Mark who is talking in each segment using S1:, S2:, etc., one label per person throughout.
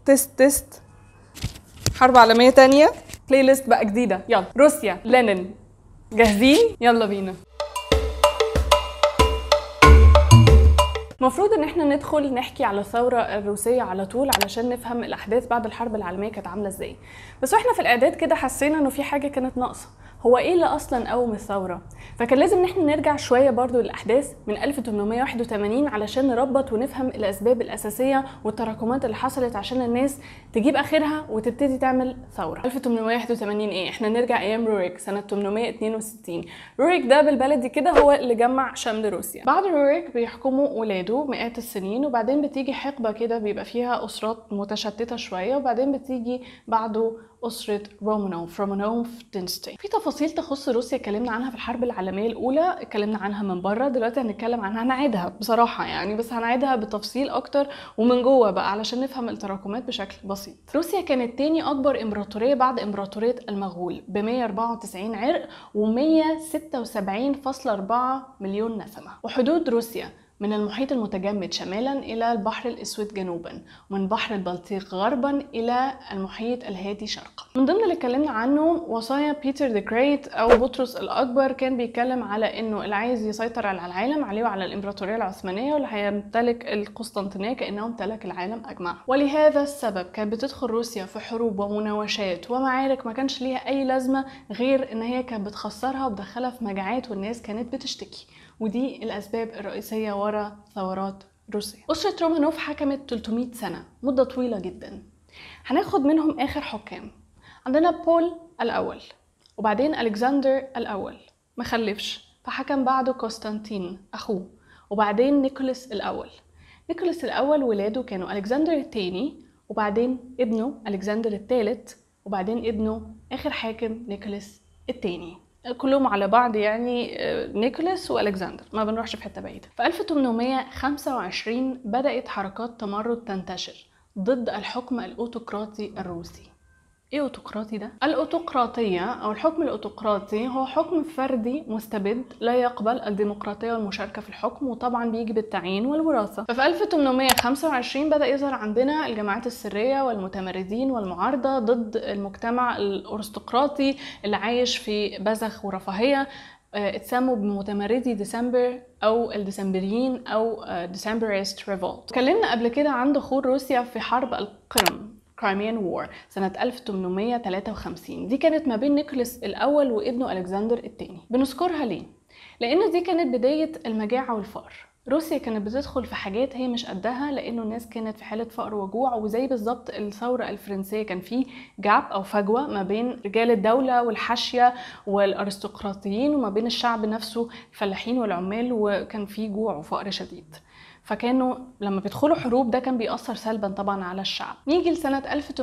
S1: تيست تيست حرب عالميه تانية بلاي ليست بقى جديده يلا روسيا لينين جاهزين يلا بينا المفروض ان احنا ندخل نحكي على الثوره الروسيه على طول علشان نفهم الاحداث بعد الحرب العالميه كانت عامله ازاي بس واحنا في الاعداد كده حسينا انه في حاجه كانت ناقصه هو ايه اللي اصلا قوم الثوره فكان لازم ان احنا نرجع شويه برضو للاحداث من 1881 علشان نربط ونفهم الاسباب الاساسيه والتراكمات اللي حصلت عشان الناس تجيب اخرها وتبتدي تعمل ثوره 1881 ايه احنا نرجع ايام روريك سنه 862 روريك ده بالبلدي كده هو اللي جمع شمل روسيا بعد روريك بيحكموا ولاده مئات السنين وبعدين بتيجي حقبه كده بيبقى فيها اسرات متشتته شويه وبعدين بتيجي بعده أسرة رومانوف رومانوف دينستي في تفاصيل تخص روسيا اتكلمنا عنها في الحرب العالمية الأولى اتكلمنا عنها من بره دلوقتي هنتكلم عنها هنعيدها بصراحة يعني بس هنعيدها بتفصيل أكتر ومن جوه بقى علشان نفهم التراكمات بشكل بسيط روسيا كانت تاني أكبر إمبراطورية بعد إمبراطورية المغول ب 194 عرق و 176.4 مليون نسمة وحدود روسيا من المحيط المتجمد شمالا إلى البحر الأسود جنوبا ومن بحر البلطيق غربا إلى المحيط الهادي شرقا من ضمن اللي اتكلمنا عنه وصايا بيتر ذا جريت أو بطرس الأكبر كان بيتكلم على إنه اللي عايز يسيطر على العالم عليه وعلى الإمبراطورية العثمانية واللي هيمتلك القسطنطينية كأنه امتلك العالم أجمع ولهذا السبب كانت بتدخل روسيا في حروب ومناوشات ومعارك ما كانش ليها أي لازمة غير إن هي كانت بتخسرها وبتدخلها في مجاعات والناس كانت بتشتكي ودي الأسباب الرئيسية ورا ثورات روسيا أسرة رومانوف حكمت 300 سنة مدة طويلة جدا هناخد منهم آخر حكام عندنا بول الأول وبعدين ألكسندر الأول ما خلفش فحكم بعده قسطنطين أخوه وبعدين نيكولاس الأول نيكولاس الأول ولاده كانوا ألكسندر الثاني وبعدين ابنه ألكسندر الثالث وبعدين ابنه آخر حاكم نيكولاس الثاني كلهم على بعض يعني نيكولاس والكسندر ما بنروحش في حته بعيده في 1825 بدات حركات تمرد تنتشر ضد الحكم الاوتقراطي الروسي ايه اوتقراطي ده الاوتقراطيه او الحكم الاوتقراطي هو حكم فردي مستبد لا يقبل الديمقراطيه والمشاركه في الحكم وطبعا بيجي بالتعيين والوراثه ففي 1825 بدا يظهر عندنا الجماعات السريه والمتمردين والمعارضه ضد المجتمع الارستقراطي اللي عايش في بذخ ورفاهيه اتسموا بمتمردي ديسمبر او الديسمبريين او ديسمبريست ريفولت اتكلمنا قبل كده عن دخول روسيا في حرب القرم كرايميان وور سنة 1853 دي كانت ما بين نيكولاس الأول وابنه ألكسندر الثاني بنذكرها ليه؟ لأن دي كانت بداية المجاعة والفقر روسيا كانت بتدخل في حاجات هي مش قدها لانه الناس كانت في حاله فقر وجوع وزي بالظبط الثوره الفرنسيه كان في جاب او فجوه ما بين رجال الدوله والحاشيه والارستقراطيين وما بين الشعب نفسه الفلاحين والعمال وكان في جوع وفقر شديد فكانوا لما بيدخلوا حروب ده كان بيأثر سلبا طبعا على الشعب نيجي لسنة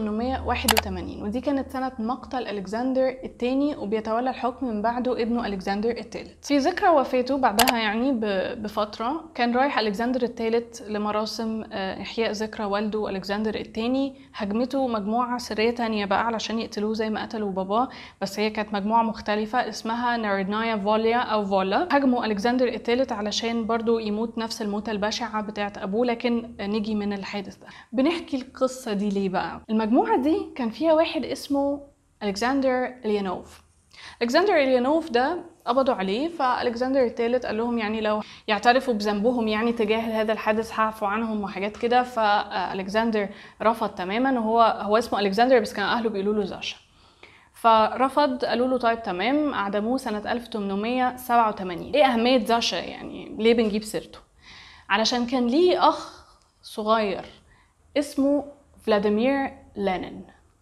S1: 1881 ودي كانت سنة مقتل ألكسندر الثاني وبيتولى الحكم من بعده ابنه ألكسندر الثالث في ذكرى وفاته بعدها يعني بفترة كان رايح ألكسندر الثالث لمراسم إحياء ذكرى والده ألكسندر الثاني هجمته مجموعة سرية تانية بقى علشان يقتلوه زي ما قتلوا باباه بس هي كانت مجموعة مختلفة اسمها ناردنايا فوليا أو فولا هجموا ألكسندر الثالث علشان برضو يموت نفس الموتة البشعة الشائعة بتاعت أبوه لكن نيجي من الحادث ده بنحكي القصة دي ليه بقى المجموعة دي كان فيها واحد اسمه ألكسندر إليانوف ألكسندر إليانوف ده قبضوا عليه فالكسندر الثالث قال لهم يعني لو يعترفوا بذنبهم يعني تجاه هذا الحادث هعفوا عنهم وحاجات كده فالكسندر رفض تماما وهو هو اسمه الكسندر بس كان اهله بيقولوا له زاشا فرفض قالوا له طيب تمام اعدموه سنه 1887 ايه اهميه زاشا يعني ليه بنجيب سيرته علشان كان ليه أخ صغير اسمه فلاديمير لينين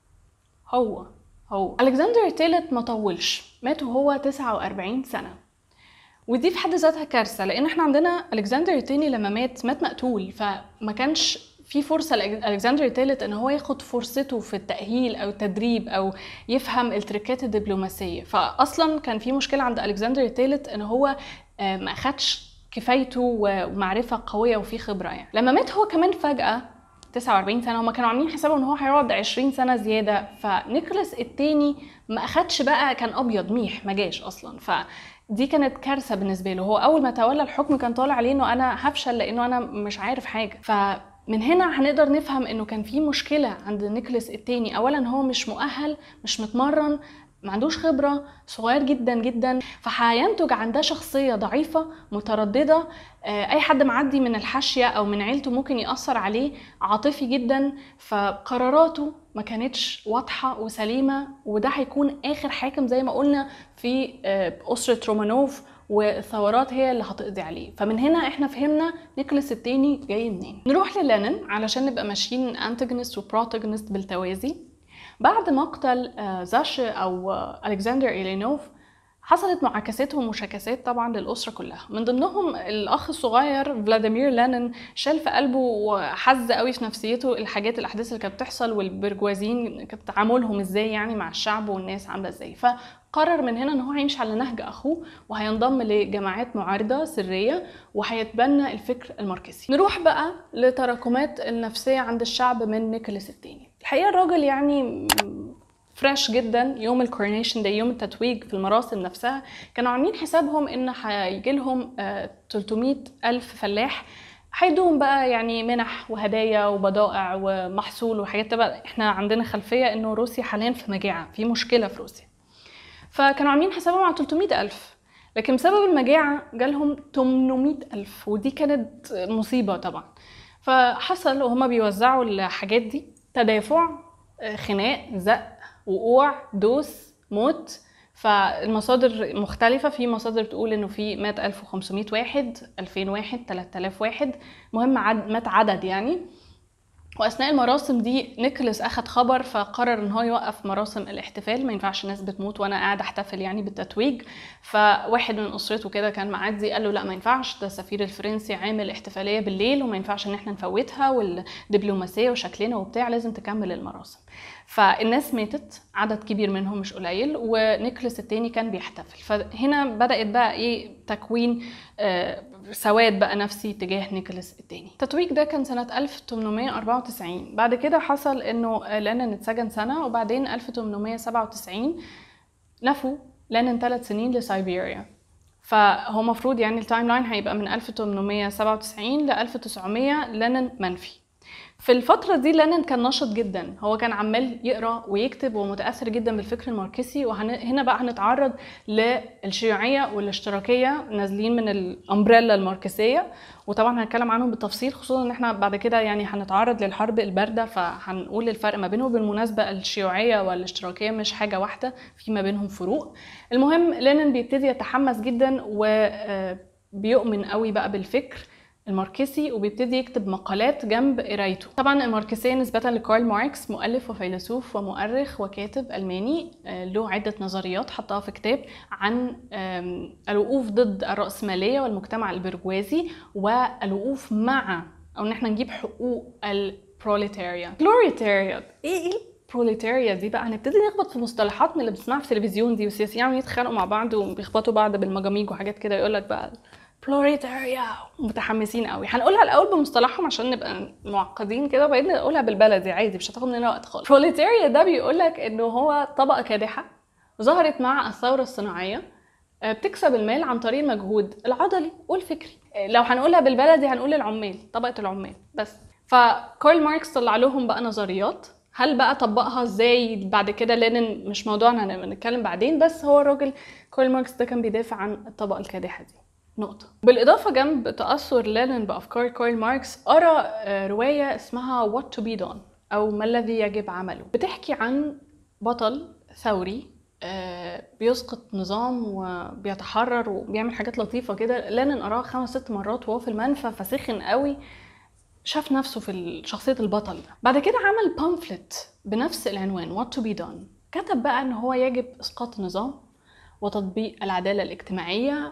S1: هو هو ألكسندر الثالث ما طولش مات وهو 49 سنة ودي في حد ذاتها كارثة لأن احنا عندنا ألكسندر الثاني لما مات مات مقتول فما كانش في فرصة لألكسندر الثالث إن هو ياخد فرصته في التأهيل أو التدريب أو يفهم التركات الدبلوماسية فأصلا كان في مشكلة عند ألكسندر الثالث إن هو ما أخدش كفايته ومعرفة قوية وفي خبرة يعني لما مات هو كمان فجأة 49 سنة هما كانوا عاملين حسابهم ان هو هيقعد 20 سنة زيادة فنيكولاس التاني ما اخدش بقى كان ابيض ميح ما جاش اصلا فدي كانت كارثة بالنسبة له هو اول ما تولى الحكم كان طالع عليه انه انا هفشل لانه انا مش عارف حاجة ف من هنا هنقدر نفهم انه كان في مشكله عند نيكولاس التاني اولا هو مش مؤهل مش متمرن ما عندوش خبره صغير جدا جدا فهينتج عن ده شخصيه ضعيفه متردده آه، اي حد معدي من الحاشيه او من عيلته ممكن ياثر عليه عاطفي جدا فقراراته ما كانتش واضحه وسليمه وده هيكون اخر حاكم زي ما قلنا في آه، اسره رومانوف والثورات هي اللي هتقضي عليه فمن هنا احنا فهمنا نيكولاس التاني جاي منين نروح للينين علشان نبقى ماشيين انتاجونست وبروتاجونست بالتوازي بعد مقتل آه، زاش او آه، الكسندر إلينوف حصلت معاكسات ومشاكسات طبعا للأسرة كلها من ضمنهم الأخ الصغير فلاديمير لينين شال في قلبه وحز قوي في نفسيته الحاجات الأحداث اللي كانت بتحصل والبرجوازيين كانت تعاملهم ازاي يعني مع الشعب والناس عاملة ازاي فقرر من هنا ان هو هيمشي على نهج اخوه وهينضم لجماعات معارضة سرية وهيتبنى الفكر الماركسي نروح بقى لتراكمات النفسية عند الشعب من نيكولاس الثاني الحقيقة الراجل يعني فريش جدا يوم الكورنيشن ده يوم التتويج في المراسم نفسها كانوا عاملين حسابهم ان هيجي لهم 300 الف فلاح هيدوهم بقى يعني منح وهدايا وبضائع ومحصول وحاجات تبقى احنا عندنا خلفيه انه روسيا حاليا في مجاعه في مشكله في روسيا فكانوا عاملين حسابهم على 300 الف لكن بسبب المجاعه جالهم 800 الف ودي كانت مصيبه طبعا فحصل وهما بيوزعوا الحاجات دي تدافع خناق زق وقوع دوس موت فالمصادر مختلفة في مصادر بتقول انه في مات 1500 واحد 2000 واحد 3000 واحد مهم عد مات عدد يعني واثناء المراسم دي نيكولاس اخد خبر فقرر ان هو يوقف مراسم الاحتفال ما ينفعش الناس بتموت وانا قاعد احتفل يعني بالتتويج فواحد من اسرته كده كان معدي قال له لا ما ينفعش ده السفير الفرنسي عامل احتفاليه بالليل وما ينفعش ان احنا نفوتها والدبلوماسيه وشكلنا وبتاع لازم تكمل المراسم فالناس ماتت عدد كبير منهم مش قليل ونيكولاس التاني كان بيحتفل فهنا بدات بقى ايه تكوين آه سواد بقى نفسي تجاه نيكولاس التاني التتويج ده كان سنة 1894 بعد كده حصل انه لينين اتسجن سنة وبعدين 1897 نفوا لينين ثلاث سنين لسيبيريا فهو مفروض يعني التايم لاين هيبقى من 1897 ل 1900 لينين منفي في الفترة دي لينين كان نشط جدا هو كان عمال يقرا ويكتب ومتأثر جدا بالفكر الماركسي وهنا بقى هنتعرض للشيوعية والاشتراكية نازلين من الامبريلا الماركسية وطبعا هنتكلم عنهم بالتفصيل خصوصا ان احنا بعد كده يعني هنتعرض للحرب الباردة فهنقول الفرق ما بينهم بالمناسبة الشيوعية والاشتراكية مش حاجة واحدة في ما بينهم فروق المهم لينين بيبتدي يتحمس جدا وبيؤمن قوي بقى بالفكر الماركسي وبيبتدي يكتب مقالات جنب قرايته طبعا الماركسية نسبة لكارل ماركس مؤلف وفيلسوف ومؤرخ وكاتب ألماني له عدة نظريات حطها في كتاب عن الوقوف ضد الرأسمالية والمجتمع البرجوازي والوقوف مع أو إن احنا نجيب حقوق البروليتاريا بلوريتاريا إيه إيه البروليتاريا دي بقى هنبتدي نخبط في مصطلحات من اللي بنسمعها في التلفزيون دي والسياسيين يتخانقوا مع بعض وبيخبطوا بعض بالمجاميج وحاجات كده يقول لك بقى بلوريتاريا متحمسين قوي هنقولها الاول بمصطلحهم عشان نبقى معقدين كده وبعدين نقولها بالبلدي عادي مش هتاخد مننا وقت خالص بروليتاريا ده بيقول لك انه هو طبقه كادحه ظهرت مع الثوره الصناعيه بتكسب المال عن طريق المجهود العضلي والفكري لو هنقولها بالبلدي هنقول العمال طبقه العمال بس فكارل ماركس طلع لهم بقى نظريات هل بقى طبقها ازاي بعد كده لينين مش موضوعنا هنتكلم بعدين بس هو الراجل كارل ماركس ده كان بيدافع عن الطبقه الكادحه دي نقطة بالإضافة جنب تأثر لينين بأفكار كارل ماركس قرأ رواية اسمها What to be done أو ما الذي يجب عمله بتحكي عن بطل ثوري بيسقط نظام وبيتحرر وبيعمل حاجات لطيفة كده لينين قراها خمس ست مرات وهو في المنفى فسخن قوي شاف نفسه في شخصية البطل ده بعد كده عمل بامفلت بنفس العنوان What to be done كتب بقى ان هو يجب اسقاط النظام وتطبيق العدالة الاجتماعية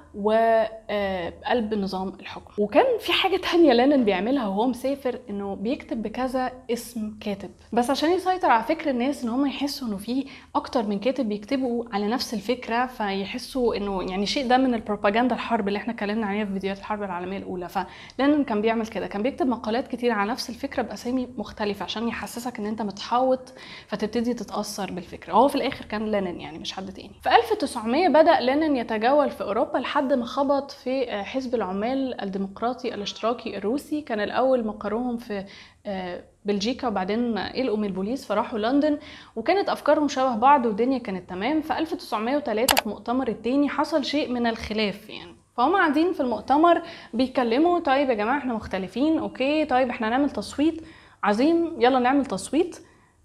S1: وقلب نظام الحكم وكان في حاجة تانية لينين بيعملها وهو مسافر انه بيكتب بكذا اسم كاتب بس عشان يسيطر على فكر الناس ان هم يحسوا انه في اكتر من كاتب بيكتبوا على نفس الفكرة فيحسوا انه يعني شيء ده من البروباجندا الحرب اللي احنا اتكلمنا عليها في فيديوهات الحرب العالمية الاولى فلينين كان بيعمل كده كان بيكتب مقالات كتير على نفس الفكرة باسامي مختلفة عشان يحسسك ان انت متحوط فتبتدي تتأثر بالفكرة هو في الاخر كان لينين يعني مش حد تاني في 1900 1900 بدأ لينين يتجول في أوروبا لحد ما خبط في آه، حزب العمال الديمقراطي الاشتراكي الروسي كان الأول مقرهم في آه، بلجيكا وبعدين قلقوا من البوليس فراحوا لندن وكانت أفكارهم شبه بعض والدنيا كانت تمام في 1903 في مؤتمر التاني حصل شيء من الخلاف يعني فهم قاعدين في المؤتمر بيتكلموا طيب يا جماعة احنا مختلفين اوكي طيب احنا نعمل تصويت عظيم يلا نعمل تصويت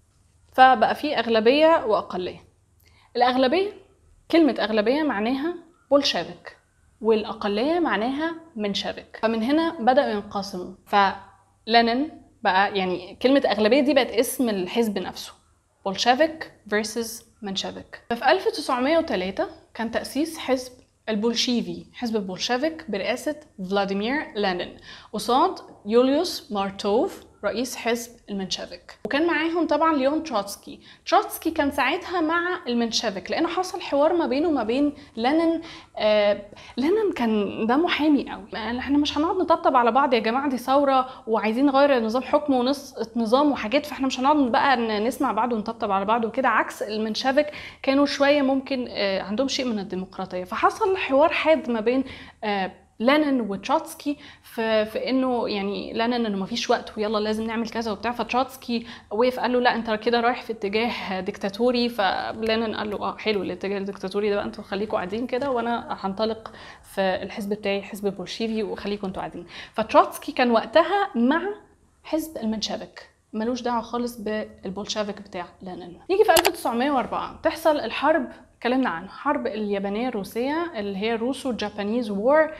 S1: فبقى في أغلبية وأقلية الأغلبية كلمة أغلبية معناها بولشافيك والأقلية معناها منشافيك فمن هنا بدأوا ينقسموا فلينين بقى يعني كلمة أغلبية دي بقت اسم الحزب نفسه بولشافيك versus منشافيك ففي 1903 كان تأسيس حزب البولشيفي حزب البولشافيك برئاسة فلاديمير لينين قصاد يوليوس مارتوف رئيس حزب المنشافيك وكان معاهم طبعا ليون تروتسكي تروتسكي كان ساعتها مع المنشافيك لانه حصل حوار ما بينه وما بين لينين آه لينين كان ده محامي قوي احنا مش هنقعد نطبطب على بعض يا جماعه دي ثوره وعايزين نغير نظام حكم ونسقط نظام وحاجات فاحنا مش هنقعد بقى ن- نسمع بعض ونطبطب على بعض وكده عكس المنشافيك كانوا شويه ممكن آه عندهم شيء من الديمقراطيه فحصل حوار حاد ما بين آه لينين وتروتسكي في, في انه يعني لينين انه مفيش وقت ويلا لازم نعمل كذا وبتاع فتروتسكي وقف قال له لا انت كده رايح في اتجاه ديكتاتوري فلينين قال له اه حلو الاتجاه الديكتاتوري ده بقى انتوا خليكوا قاعدين كده وانا هنطلق في الحزب بتاعي حزب البولشيفي وخليكوا انتوا قاعدين فتروتسكي كان وقتها مع حزب المنشافيك ملوش دعوه خالص بالبولشافيك بتاع لينين يجي في 1904 تحصل الحرب اتكلمنا عنها حرب اليابانيه الروسيه اللي هي روسو جابانيز وور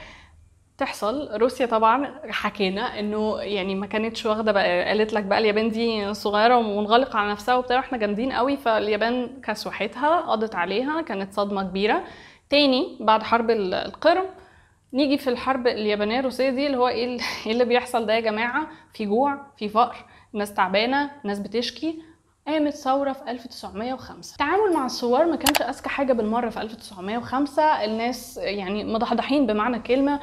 S1: تحصل روسيا طبعا حكينا انه يعني ما كانتش واخده بقى قالت لك بقى اليابان دي صغيره ومنغلقه على نفسها وبتاع واحنا جامدين قوي فاليابان كسوحتها قضت عليها كانت صدمه كبيره تاني بعد حرب ال- القرم نيجي في الحرب اليابانيه الروسيه دي اللي هو ايه ال- إيه اللي بيحصل ده يا جماعه في جوع في فقر ناس تعبانه ناس بتشكي قامت ثورة في 1905 التعامل مع الثوار ما كانش أذكى حاجة بالمرة في 1905 الناس يعني مضحضحين بمعنى الكلمة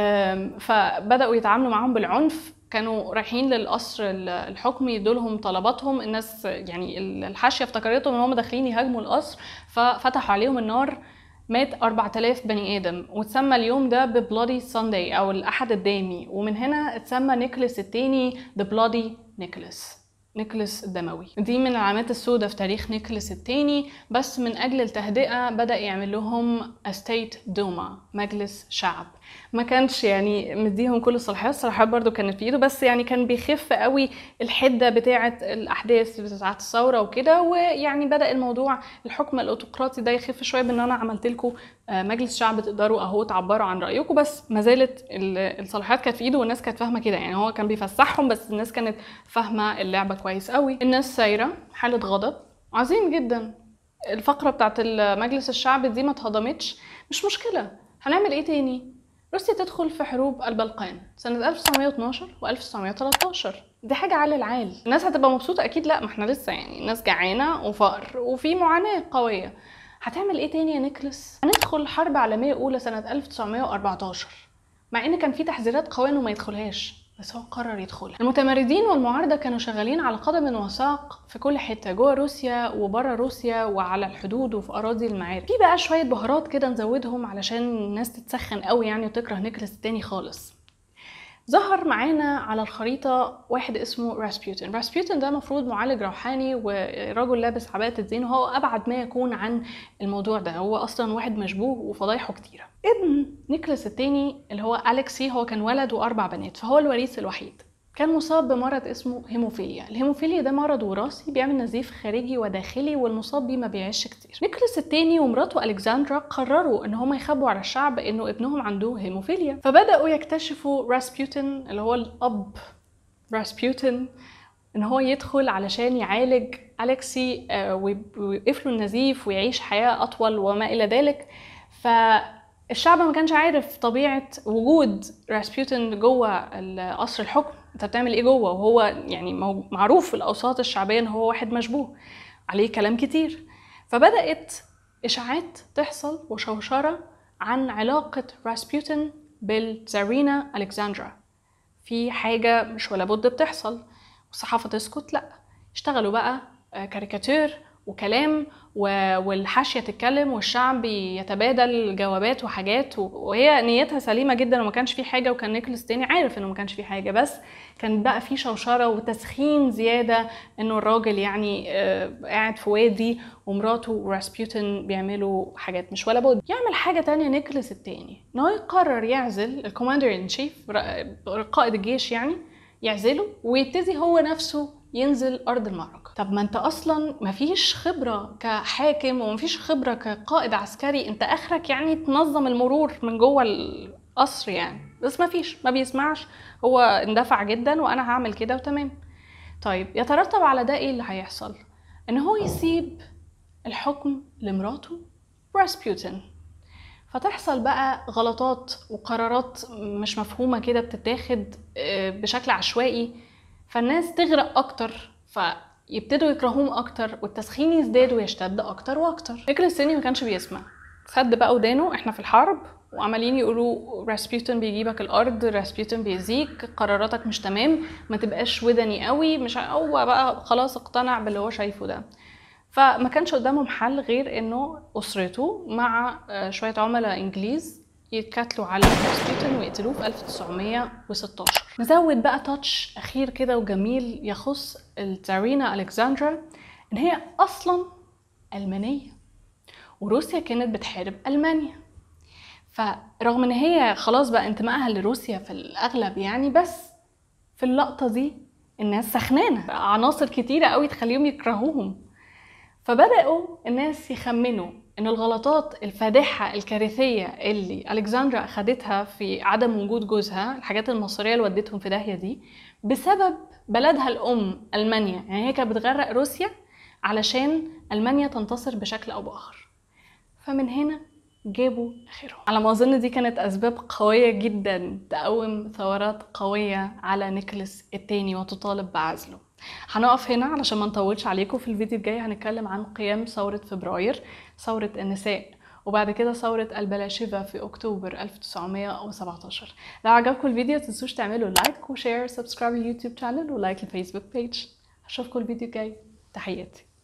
S1: أم، فبدأوا يتعاملوا معاهم بالعنف كانوا رايحين للقصر ال- الحكمي يدوا لهم طلباتهم الناس يعني ال- الحاشية افتكرتهم ان هم داخلين يهاجموا القصر ففتحوا عليهم النار مات 4000 بني ادم واتسمى اليوم ده ببلادي سانداي او الاحد الدامي ومن هنا اتسمى نيكولاس التاني ذا بلادي نيكولاس نيكولاس الدموي دي من العلامات السوداء في تاريخ نيكولاس الثاني بس من اجل التهدئه بدا يعمل لهم استيت دوما مجلس شعب ما كانش يعني مديهم كل الصلاحيات الصلاحيات برضو كانت في ايده بس يعني كان بيخف قوي الحده بتاعه الاحداث بتاعه الثوره وكده ويعني بدا الموضوع الحكم الاوتقراطي ده يخف شويه بان انا عملت لكم مجلس شعب تقدروا اهو تعبروا عن رايكم بس ما زالت ال- الصلاحيات كانت في ايده والناس كانت فاهمه كده يعني هو كان بيفسحهم بس الناس كانت فاهمه اللعبه كويس قوي الناس سايره حاله غضب عظيم جدا الفقره بتاعت مجلس الشعب دي ما اتهضمتش مش مشكله هنعمل ايه تاني روسيا تدخل في حروب البلقان سنة 1912 و 1913 دي حاجة عال العال الناس هتبقى مبسوطة أكيد لا ما احنا لسه يعني الناس جعانة وفقر وفي معاناة قوية هتعمل ايه تاني يا نيكلس؟ هندخل حرب عالمية أولى سنة 1914 مع إن كان في تحذيرات قوية إنه ما يدخلهاش بس هو قرر يدخلها المتمردين والمعارضة كانوا شغالين على قدم وساق في كل حتة جوه روسيا وبره روسيا وعلى الحدود وفي أراضي المعارك في بقى شوية بهارات كده نزودهم علشان الناس تتسخن قوي يعني وتكره نيكلاس التاني خالص ظهر معانا على الخريطة واحد اسمه راسبيوتن راسبيوتن ده مفروض معالج روحاني ورجل لابس عباءة الدين وهو أبعد ما يكون عن الموضوع ده هو أصلا واحد مشبوه وفضايحه كتيرة ابن نيكلاس التاني اللي هو أليكسي هو كان ولد وأربع بنات فهو الوريث الوحيد كان مصاب بمرض اسمه هيموفيليا الهيموفيليا ده مرض وراثي بيعمل نزيف خارجي وداخلي والمصاب بيه ما بيعيش كتير نيكولاس التاني ومراته الكسندرا قرروا ان هم يخبوا على الشعب انه ابنهم عنده هيموفيليا فبداوا يكتشفوا راسبيوتن اللي هو الاب راسبيوتن ان هو يدخل علشان يعالج اليكسي آه، ويوقف له النزيف ويعيش حياه اطول وما الى ذلك فالشعب ما كانش عارف طبيعه وجود راسبيوتن جوه قصر الحكم انت بتعمل ايه جوه وهو يعني مو- معروف في الاوساط الشعبيه ان هو واحد مشبوه عليه كلام كتير فبدات اشاعات تحصل وشوشره عن علاقه راسبيوتن بالتزارينا الكسندرا في حاجه مش ولا بد بتحصل والصحافه تسكت لا اشتغلوا بقى آه، كاريكاتير وكلام و- والحاشيه تتكلم والشعب يتبادل جوابات وحاجات و- وهي نيتها سليمه جدا وما كانش في حاجه وكان نيكولاس تاني عارف انه ما كانش في حاجه بس كان بقى في شوشره وتسخين زياده انه الراجل يعني آه، قاعد في وادي ومراته وراسبيوتن بيعملوا حاجات مش ولا بد يعمل حاجه تانية نيكولاس التاني ان هو يقرر يعزل الكوماندر ان شيف قائد الجيش يعني يعزله ويبتدي هو نفسه ينزل ارض المعركه طب ما انت اصلا مفيش خبره كحاكم ومفيش خبره كقائد عسكري انت اخرك يعني تنظم المرور من جوه القصر يعني بس مفيش ما بيسمعش هو اندفع جدا وانا هعمل كده وتمام طيب يترتب على ده ايه اللي هيحصل ان هو يسيب الحكم لمراته راسبيوتن فتحصل بقى غلطات وقرارات مش مفهومة كده بتتاخد آه، بشكل عشوائي فالناس تغرق أكتر فيبتدوا يكرهوهم أكتر والتسخين يزداد ويشتد أكتر وأكتر نيكولاس السيني ما كانش بيسمع سد بقى ودانه احنا في الحرب وعمالين يقولوا راسبيوتن بيجيبك الارض راسبيوتن بيأذيك قراراتك مش تمام ما تبقاش ودني قوي مش ع- هو بقى خلاص اقتنع باللي هو شايفه ده فما كانش قدامهم حل غير انه اسرته مع آه، شويه عملاء انجليز يتكتلوا على راسبيوتن ويقتلوه في 1916 نزود بقى تاتش اخير كده وجميل يخص التسارينا الكسندرا ان هي اصلا المانيه وروسيا كانت بتحارب المانيا فرغم ان هي خلاص بقى انتمائها لروسيا في الاغلب يعني بس في اللقطه دي الناس سخنانه بقى عناصر كتيره قوي تخليهم يكرهوهم فبداوا الناس يخمنوا ان الغلطات الفادحه الكارثيه اللي الكسندرا اخدتها في عدم وجود جوزها الحاجات المصريه اللي ودتهم في داهيه دي بسبب بلدها الام المانيا يعني هي كانت بتغرق روسيا علشان المانيا تنتصر بشكل او باخر فمن هنا جابوا اخرهم على ما اظن دي كانت اسباب قويه جدا تقوم ثورات قويه على نيكولاس التاني وتطالب بعزله هنقف هنا علشان ما نطولش عليكم في الفيديو الجاي هنتكلم عن قيام ثورة فبراير ثورة النساء وبعد كده ثورة البلاشفة في أكتوبر 1917 لو عجبكم الفيديو تنسوش تعملوا لايك وشير سبسكرايب اليوتيوب شانل ولايك الفيسبوك بيج أشوفكم الفيديو الجاي تحياتي